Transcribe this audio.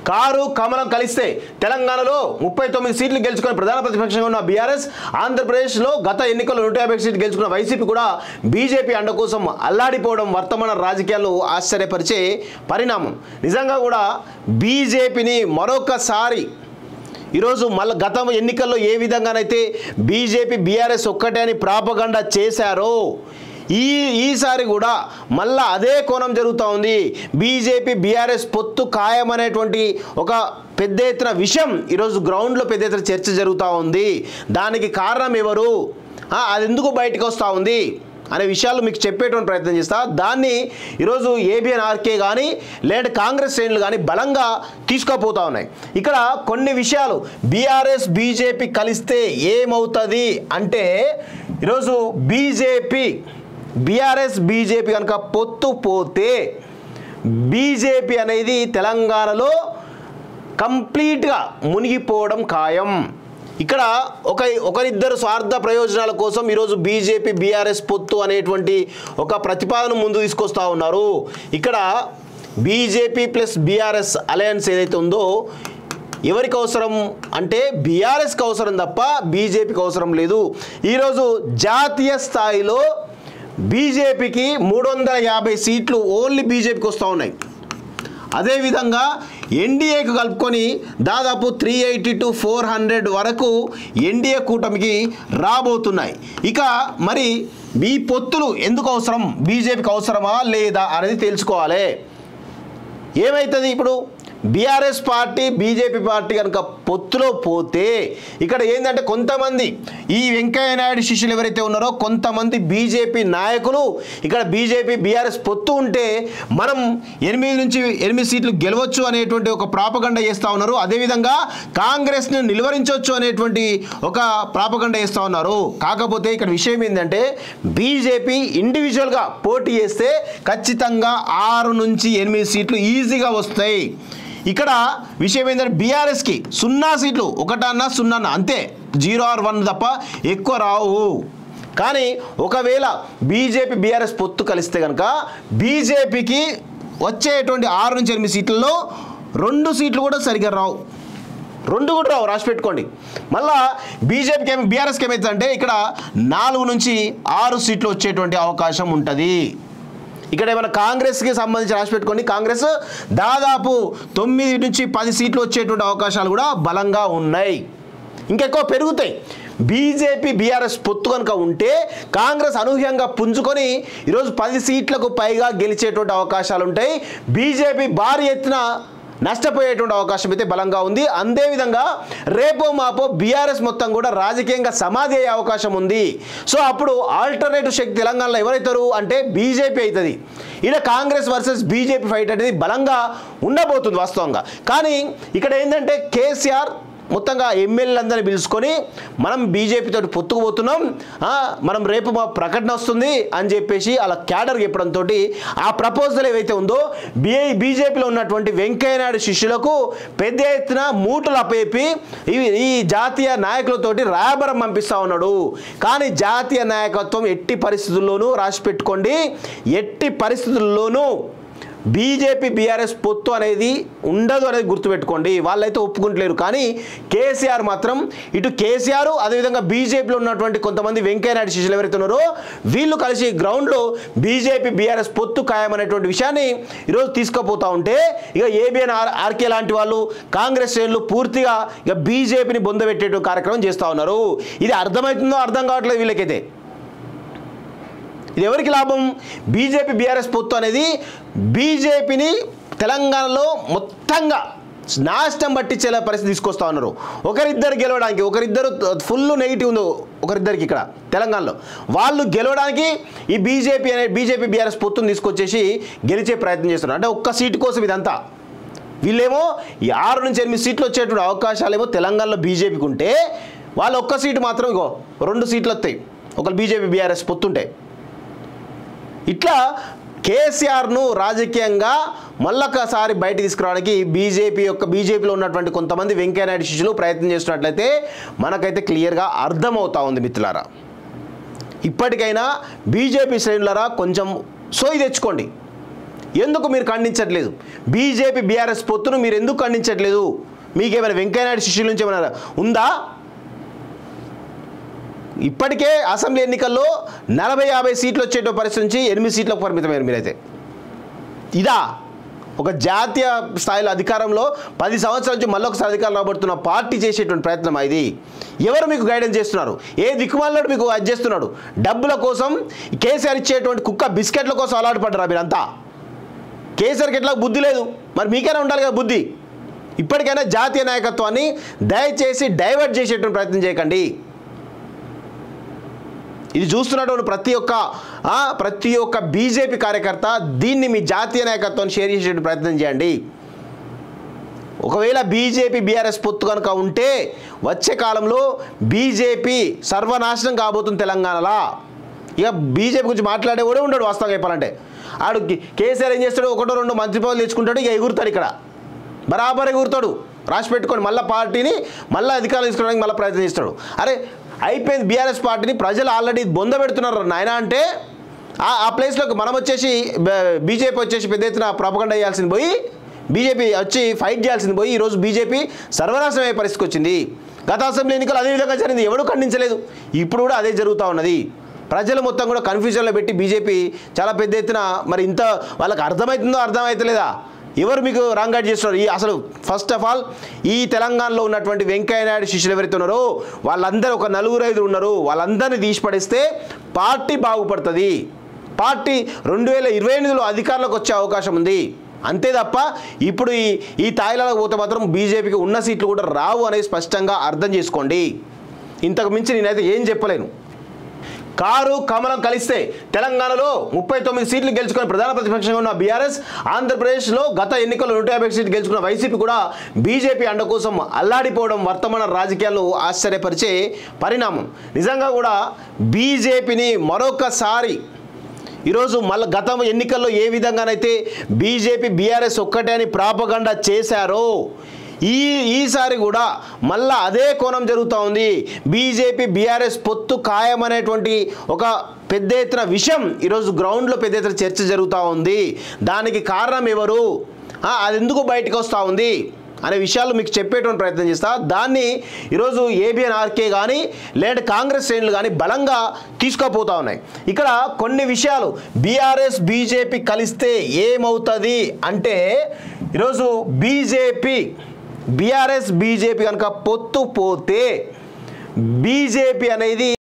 car కమలం కలిస్తే తెలంగాణలో ముప్పై తొమ్మిది సీట్లు గెలుచుకొని ప్రధాన ప్రతిపక్షంగా ఉన్న బీఆర్ఎస్ ఆంధ్రప్రదేశ్లో గత ఎన్నికల్లో నూట యాభై సీట్లు గెలుచుకున్న వైసీపీ కూడా బీజేపీ అండ కోసం అల్లాడిపోవడం వర్తమాన రాజకీయాలు ఆశ్చర్యపరిచే పరిణామం నిజంగా కూడా బీజేపీని మరొకసారి ఈరోజు మళ్ళీ గత ఎన్నికల్లో ఏ విధంగానైతే బీజేపీ బీఆర్ఎస్ ఒక్కటే అని ప్రాపగండా చేశారో ఈ ఈసారి కూడా మళ్ళా అదే కోణం జరుగుతూ ఉంది బీజేపీ బీఆర్ఎస్ పొత్తు ఖాయమనేటువంటి ఒక పెద్ద ఎత్తున విషయం ఈరోజు గ్రౌండ్లో పెద్ద ఎత్తున చర్చ జరుగుతూ ఉంది దానికి కారణం ఎవరు ఆ, అది ఎందుకు బయటకు వస్తూ ఉంది అనే విషయాలు మీకు చెప్పేటువంటి ప్రయత్నం చేస్తా దాన్ని ఈరోజు ఏబిఎన్ ఆర్కే కానీ లేదంటే కాంగ్రెస్ శ్రేణులు కానీ బలంగా తీసుకుపోతా ఉన్నాయి ఇక్కడ కొన్ని విషయాలు బీఆర్ఎస్ బీజేపీ కలిస్తే ఏమవుతుంది అంటే ఈరోజు బీజేపీ బీఆర్ఎస్ బీజేపీ కనుక పొత్తు పోతే బీజేపీ అనేది తెలంగాణలో కంప్లీట్గా మునిగిపోవడం ఖాయం ఇక్కడ ఒక ఒకరిద్దరు స్వార్థ ప్రయోజనాల కోసం ఈరోజు బీజేపీ బీఆర్ఎస్ పొత్తు అనేటువంటి ఒక ప్రతిపాదన ముందు తీసుకొస్తా ఉన్నారు ఇక్కడ బీజేపీ ప్లస్ బీఆర్ఎస్ అలయన్స్ ఏదైతే ఉందో ఎవరికి అవసరం అంటే బీఆర్ఎస్కి అవసరం తప్ప బీజేపీకి అవసరం లేదు ఈరోజు జాతీయ స్థాయిలో బీజేపీకి మూడు వందల యాభై సీట్లు ఓన్లీ బీజేపీకి వస్తూ ఉన్నాయి అదేవిధంగా ఎన్డీఏకు కలుపుకొని దాదాపు three eighty to four hundred వరకు ఎన్డీఏ కూటమికి రాబోతున్నాయి ఇక మరి ఈ పొత్తులు ఎందుకు అవసరం బీజేపీకి అవసరమా లేదా అనేది తెలుసుకోవాలి ఏమవుతుంది ఇప్పుడు బీఆర్ఎస్ పార్టీ బీజేపీ పార్టీ కనుక పొత్తులో పోతే ఇక్కడ ఏంటంటే కొంతమంది ఈ వెంకయ్య నాయుడు శిష్యులు ఎవరైతే ఉన్నారో కొంతమంది బీజేపీ నాయకులు ఇక్కడ బీజేపీ బీఆర్ఎస్ పొత్తు ఉంటే మనం ఎనిమిది నుంచి ఎనిమిది సీట్లు గెలవచ్చు అనేటువంటి ఒక ప్రాపగండ చేస్తూ ఉన్నారు అదేవిధంగా కాంగ్రెస్ని నిలువరించవచ్చు అనేటువంటి ఒక ప్రాపగండ చేస్తూ ఉన్నారు కాకపోతే ఇక్కడ విషయం ఏంటంటే బీజేపీ ఇండివిజువల్గా పోటీ చేస్తే ఖచ్చితంగా ఆరు నుంచి ఎనిమిది సీట్లు ఈజీగా వస్తాయి ఇక్కడ విషయం ఏంటంటే బీఆర్ఎస్కి సున్నా సీట్లు ఒకటన్నా సున్నా అంతే జీరో ఆర్ వన్ తప్ప ఎక్కువ రావు కానీ ఒకవేళ బీజేపీ బీఆర్ఎస్ పొత్తు కలిస్తే కనుక బీజేపీకి వచ్చేటువంటి ఆరు నుంచి ఎనిమిది సీట్లలో రెండు సీట్లు కూడా సరిగ్గా రావు రెండు కూడా రావు రాసి పెట్టుకోండి మళ్ళా బీజేపీకి ఏమి బీఆర్ఎస్కి ఏమవుతుందంటే ఇక్కడ నాలుగు నుంచి ఆరు సీట్లు వచ్చేటువంటి అవకాశం ఉంటుంది ఇక్కడ ఏమైనా కాంగ్రెస్కి సంబంధించి రాసి పెట్టుకోండి కాంగ్రెస్ దాదాపు తొమ్మిది నుంచి పది సీట్లు వచ్చేటువంటి అవకాశాలు కూడా బలంగా ఉన్నాయి ఇంకెక్కువ పెరుగుతాయి బీజేపీ బీఆర్ఎస్ పొత్తు కనుక ఉంటే కాంగ్రెస్ అనూహ్యంగా పుంజుకొని ఈరోజు పది సీట్లకు పైగా గెలిచేటువంటి అవకాశాలు ఉంటాయి బీజేపీ భారీ ఎత్తున నష్టపోయేటువంటి అవకాశం అయితే బలంగా ఉంది అదేవిధంగా రేపో మాపో బీఆర్ఎస్ మొత్తం కూడా రాజకీయంగా సమాధి అయ్యే అవకాశం ఉంది సో అప్పుడు ఆల్టర్నేటివ్ శక్తి తెలంగాణలో ఎవరైతారు అంటే బీజేపీ అవుతుంది ఇక్కడ కాంగ్రెస్ వర్సెస్ బీజేపీ ఫైట్ అనేది బలంగా ఉండబోతుంది వాస్తవంగా కానీ ఇక్కడ ఏంటంటే కేసీఆర్ మొత్తంగా ఎమ్మెల్యేలందరినీ పిలుచుకొని మనం బీజేపీ తోటి పొత్తుకుపోతున్నాం ఆ, మనం రేపు మా ప్రకటన వస్తుంది అని చెప్పేసి అలా క్యాడర్ చెప్పడంతో ఆ ప్రపోజల్ ఏవైతే ఉందో బిఐ బీజేపీలో ఉన్నటువంటి వెంకయ్య నాయుడు శిష్యులకు పెద్ద ఎత్తున మూటలు అప్పేపి ఈ ఈ జాతీయ నాయకులతోటి రాయబరం పంపిస్తా ఉన్నాడు కానీ జాతీయ నాయకత్వం ఎట్టి పరిస్థితుల్లోనూ రాసి పెట్టుకోండి ఎట్టి పరిస్థితుల్లోనూ బీజేపీ బీఆర్ఎస్ పొత్తు అనేది ఉండదు అనేది గుర్తుపెట్టుకోండి వాళ్ళైతే ఒప్పుకుంటలేరు కానీ కేసీఆర్ మాత్రం ఇటు కేసీఆర్ అదేవిధంగా బీజేపీలో ఉన్నటువంటి కొంతమంది వెంకయ్యనాయుడు శిష్యులు ఎవరైతే ఉన్నారో వీళ్ళు కలిసి గ్రౌండ్లో బీజేపీ బీఆర్ఎస్ పొత్తు ఖాయమనేటువంటి విషయాన్ని ఈరోజు తీసుకుపోతా ఉంటే ఇక ఏబిఎన్ ఆర్ ఆర్కే లాంటి వాళ్ళు కాంగ్రెస్ శ్రేణులు పూర్తిగా ఇక బీజేపీని బొందబెట్టేటువంటి కార్యక్రమం చేస్తూ ఉన్నారు ఇది అర్థమవుతుందో అర్థం కావట్లేదు వీళ్ళకైతే ఇది ఎవరికి లాభం బీజేపీ బీఆర్ఎస్ పొత్తు అనేది బీజేపీని తెలంగాణలో మొత్తంగా నాశనం పట్టించేలా పరిస్థితి తీసుకొస్తా ఉన్నారు ఒకరిద్దరు గెలవడానికి ఒకరిద్దరు ఫుల్ నెగిటివ్ ఉంది ఒకరిద్దరికి ఇక్కడ తెలంగాణలో వాళ్ళు గెలవడానికి ఈ బీజేపీ అనే బీజేపీ బీఆర్ఎస్ పొత్తుని తీసుకొచ్చేసి గెలిచే ప్రయత్నం చేస్తున్నారు అంటే ఒక్క సీటు కోసం ఇదంతా వీళ్ళేమో ఈ ఆరు నుంచి ఎనిమిది సీట్లు వచ్చేటువంటి అవకాశాలు ఏమో తెలంగాణలో బీజేపీకి ఉంటే వాళ్ళు ఒక్క సీటు మాత్రం ఇగో రెండు సీట్లు వస్తాయి ఒకరు బీజేపీ బీఆర్ఎస్ పొత్తుంటే ఇట్లా కేసీఆర్ను రాజకీయంగా మళ్ళొకసారి బయట తీసుకురావడానికి బీజేపీ యొక్క బీజేపీలో ఉన్నటువంటి కొంతమంది వెంకయ్యనాయుడు శిష్యులు ప్రయత్నం చేస్తున్నట్లయితే మనకైతే క్లియర్గా అర్థమవుతా ఉంది మిత్రులారా ఇప్పటికైనా బీజేపీ శ్రేణులరా కొంచెం సోయి తెచ్చుకోండి ఎందుకు మీరు ఖండించట్లేదు బీజేపీ బీఆర్ఎస్ పొత్తును మీరు ఎందుకు ఖండించట్లేదు మీకేమైనా వెంకయ్యనాయుడు శిష్యుల నుంచి ఏమైనా ఉందా ఇప్పటికే అసెంబ్లీ ఎన్నికల్లో నలభై యాభై సీట్లు వచ్చేట పరిస్థితి నుంచి ఎనిమిది సీట్లకు పరిమితమైన మీరైతే ఇదా ఒక జాతీయ స్థాయిలో అధికారంలో పది సంవత్సరాల నుంచి మళ్ళొకసారి అధికారం రాబడుతున్న పార్టీ చేసేటువంటి ప్రయత్నం ఇది ఎవరు మీకు గైడెన్స్ చేస్తున్నారు ఏ దిక్కుమాలనాడు మీకు అది చేస్తున్నాడు డబ్బుల కోసం కేసీఆర్ ఇచ్చేటువంటి కుక్క బిస్కెట్ల కోసం అలాడపడ్డారా మీరంతా కేసీఆర్కి ఎట్లా బుద్ధి లేదు మరి మీకైనా ఉండాలి కదా బుద్ధి ఇప్పటికైనా జాతీయ నాయకత్వాన్ని దయచేసి డైవర్ట్ చేసేటువంటి ప్రయత్నం చేయకండి ఇది చూస్తున్నటువంటి ప్రతి ఒక్క ఆ, ప్రతి ఒక్క బీజేపీ కార్యకర్త దీన్ని మీ జాతీయ నాయకత్వాన్ని షేర్ చేసే ప్రయత్నం చేయండి ఒకవేళ బీజేపీ బీఆర్ఎస్ పొత్తు కనుక ఉంటే వచ్చే కాలంలో బీజేపీ సర్వనాశనం కాబోతుంది తెలంగాణలో ఇక బీజేపీ గురించి మాట్లాడేవాడే ఉండడు వాస్తవంగా చెప్పాలంటే ఆడు కే- కేసీఆర్ ఏం చేస్తాడు ఒకటో రెండు మంత్రి పదవులు తెచ్చుకుంటాడు ఇక ఎగురుతాడు ఇక్కడ బరాబర్ ఎగురుతాడు రాసి పెట్టుకొని మళ్ళీ పార్టీని మళ్ళీ అధికారులు తీసుకోవడానికి మళ్ళీ ప్రయత్నం చేస్తాడు అరే అయిపోయింది బీఆర్ఎస్ పార్టీని ప్రజలు ఆల్రెడీ బొంద పెడుతున్నారు నాయన అంటే ఆ ఆ ప్లేస్లోకి మనం వచ్చేసి బీజేపీ వచ్చేసి పెద్ద ఎత్తున ప్రాపగండ చేయాల్సింది పోయి బీజేపీ వచ్చి ఫైట్ చేయాల్సింది పోయి ఈరోజు బీజేపీ సర్వనాశనం అయ్యే పరిస్థితికి వచ్చింది గత అసెంబ్లీ ఎన్నికలు అదే విధంగా జరిగింది ఎవడూ ఖండించలేదు ఇప్పుడు కూడా అదే జరుగుతూ ఉన్నది ప్రజలు మొత్తం కూడా కన్ఫ్యూజన్లో పెట్టి బీజేపీ చాలా పెద్ద ఎత్తున మరి ఇంత వాళ్ళకి అర్థమవుతుందో అర్థమవుతలేదా ఎవరు మీకు రాంగ్ గైడ్ చేస్తున్నారు ఈ అసలు ఫస్ట్ ఆఫ్ ఆల్ ఈ తెలంగాణలో ఉన్నటువంటి వెంకయ్య నాయుడు శిష్యులు ఎవరైతే ఉన్నారో వాళ్ళందరూ ఒక నలుగురు ఐదు ఉన్నారు వాళ్ళందరినీ తీసి పడేస్తే పార్టీ బాగుపడుతుంది పార్టీ రెండు వేల ఇరవై ఎనిమిదిలో అధికారంలోకి వచ్చే అవకాశం ఉంది అంతే తప్ప ఇప్పుడు ఈ ఈ తాయిలాలకు పోతే మాత్రం బీజేపీకి ఉన్న సీట్లు కూడా రావు అనేది స్పష్టంగా అర్థం చేసుకోండి ఇంతకు మించి నేనైతే ఏం చెప్పలేను కారు కమలం కలిస్తే తెలంగాణలో ముప్పై తొమ్మిది సీట్లు గెలుచుకొని ప్రధాన ప్రతిపక్షంగా ఉన్న బీఆర్ఎస్ ఆంధ్రప్రదేశ్లో గత ఎన్నికల్లో నూట యాభై సీట్లు గెలుచుకున్న వైసీపీ కూడా బీజేపీ అండ కోసం అల్లాడిపోవడం వర్తమాన రాజకీయాల్లో ఆశ్చర్యపరిచే పరిణామం నిజంగా కూడా బీజేపీని మరొకసారి ఈరోజు మళ్ళీ గత ఎన్నికల్లో ఏ విధంగానైతే బీజేపీ బీఆర్ఎస్ ఒక్కటే అని ప్రాపగండ చేశారో ఈ ఈసారి కూడా మళ్ళా అదే కోణం జరుగుతూ ఉంది బీజేపీ బీఆర్ఎస్ పొత్తు ఖాయమనేటువంటి ఒక పెద్ద ఎత్తున విషయం ఈరోజు గ్రౌండ్లో పెద్ద ఎత్తున చర్చ జరుగుతూ ఉంది దానికి కారణం ఎవరు ఆ, అది ఎందుకు బయటకు వస్తూ ఉంది అనే విషయాలు మీకు చెప్పేటువంటి ప్రయత్నం చేస్తా దాన్ని ఈరోజు ఏబిఎన్ ఆర్కే కానీ లేదంటే కాంగ్రెస్ శ్రేణులు కానీ బలంగా తీసుకోపోతా ఉన్నాయి ఇక్కడ కొన్ని విషయాలు బీఆర్ఎస్ బీజేపీ కలిస్తే ఏమవుతుంది అంటే ఈరోజు బీజేపీ బీఆర్ఎస్ బీజేపీ కనుక పొత్తు పోతే బీజేపీ అనేది